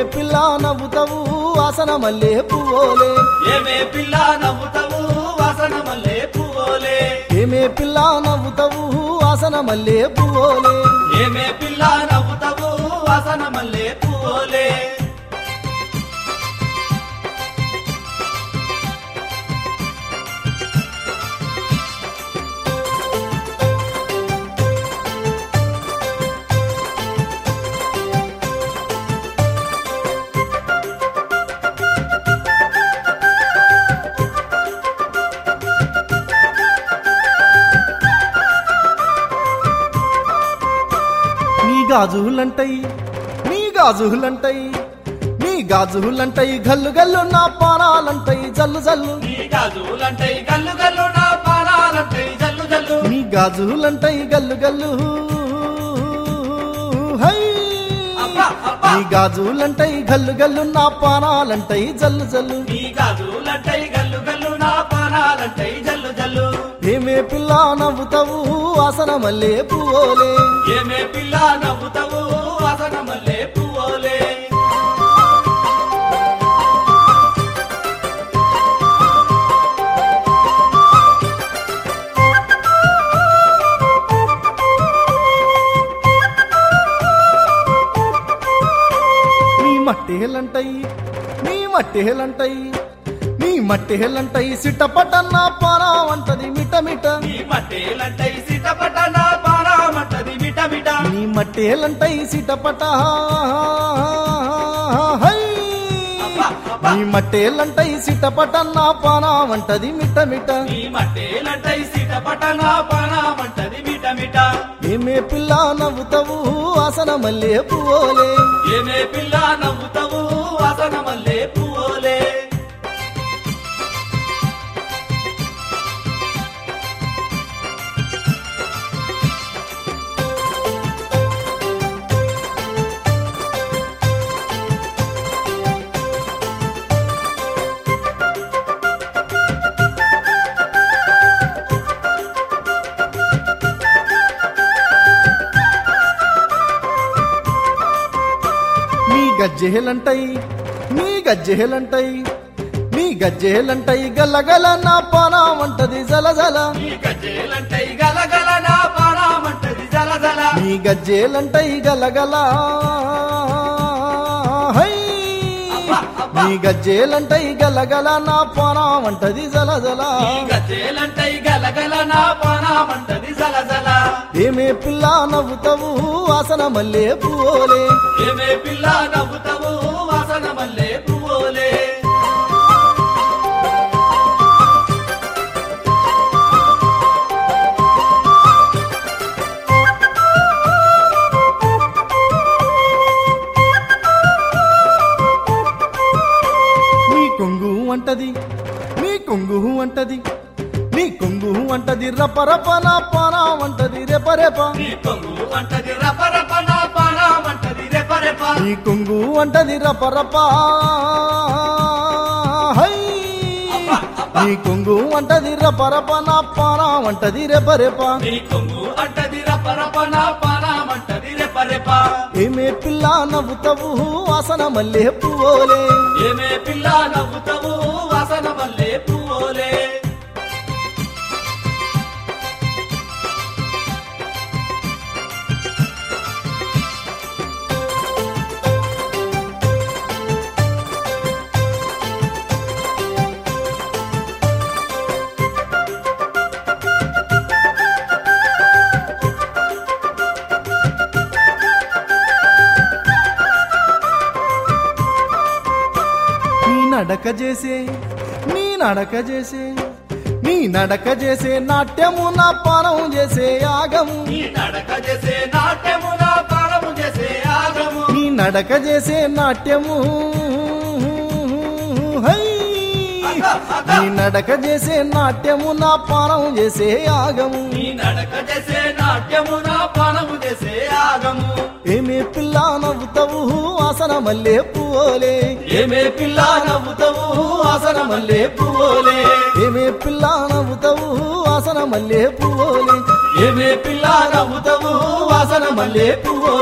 పిల్ల నవ్వుతావు వాసన మల్లె పువ్వులే ఏమే పిల్ల నవ్వుతావు వాసన మల్లె పువ్వులే ఏమే పిల్ల నవ్వుతావు వాసన మల్లె పువ్వులే ఏమే పిల్ల నవ్వుతావు వాసన మల్లె పువ్వులే నీ గాజులంటయి నీ గాజులంటయి నీ గాజులంటయి గల్లు గల్లు నా పానాలంటయి జల్లు జల్లు నీ గాజులంటాయి గల్లు గల్లు నా పానాలంటాయి జల్లు జల్లు నీ గాజులంటయి గల్లు గల్లు హై అబ్బా, అబ్బా. నీ గాజులంటయి గల్లు గల్లు నా పానాలంటయి జల్లు జల్లు నీ గాజులంటాయి గల్లు గల్లు నా పానాలంటాయి జల్లు జల్లు ఏమే పిల్ల నవ్వుతావు వాసన మల్లె పువ్వులే ఏమే పిల్ల నవ్వుతావు వాసన మల్లె పువ్వులే నీ మట్టేలంటయి నీ మట్టేలంటయి నీ మట్టేలంటయి సిట్టపటన్న పానా వంటది మిట మిట నీ మట్టేలంటాయి సిటపట నా పానామంటది మిట మిట నీ మట్టేలంటయి సిటపట హై అబ్బా, అబ్బా. నీ మట్టేలంటయి సిటపటన్న పానా వంటది మిట మిట నీ మట్టేలంటాయి సిటపట నా పానామంటది మిట మిట ఏమే పిల్ల నవ్వుతావు వాసన మల్లె పువ్వులే ఏమే పిల్ల నవ్వుతావు వాసన మల్లె పువ్వులే నీ గజ్జెలంటయి నీ గజ్జెలంటయి నీ గజ్జెలంటయి గల్లగల నా పానా వంటది జల జల నీ గజ్జేలంటాయి గలగల నా పానామంటది జల జల నీ గజ్జేలంటయి గలగల హై అబ్బా, అబ్బా. నీ గజ్జేలంటయి గలగల నా పానా వంటది జల జల నీ గజ్జేలంటాయి గలగల నా పానామంటది జల జల ఏమే పిల్ల నవ్వుతావు వాసన మల్లె పువ్వులే ఏమే పిల్ల నవ్వుతావు వాసన మల్లె పువ్వులే నీ కొంగు అంటది నీ కొంగు అంటది నీ కొంగు అంటది రపరప నా పానా వంటది రెపరెప నీ కొంగు అంటది రప రప నా పానామంటది రెప రెప నీ కొంగు అంటది రపరప హై అబ్బా, అబ్బా. నీ కొంగు అంటది రపరప నా పానా వంటది రెపరెప నీ కొంగు అంటది రప రప నా పానామంటది రెప రెప ఏమే పిల్ల నవ్వుతావు వాసన మల్లె పువ్వులే ఏమే పిల్ల నవ్వుతావు వాసన మల్లె పువ్వులే నీ నడక చేసే నీ నడక చేసే నీ నడక చేసే నాట్యము నా పానం చేసే యాగము నీ నడక చేసే నాట్యము నా పానము చేసే ఆగము నీ నడక చేసే నాట్యము హై నీ నడక చేసే నాట్యము నా పానం చేసే యాగము నీ నడక చేసే నాట్యము నా పానము చేసే ఆగము ఏమే పిల్ల నవ్వుతావు వాసన మల్లె పువ్వులే ఏమే పిల్ల నవ్వుతావు వాసన మల్లె పువ్వులే ఏమే పిల్ల నవ్వుతావు వాసన మల్లె పువ్వులే ఏమే పిల్ల నవ్వుతావు వాసన మల్లె పువ్వులే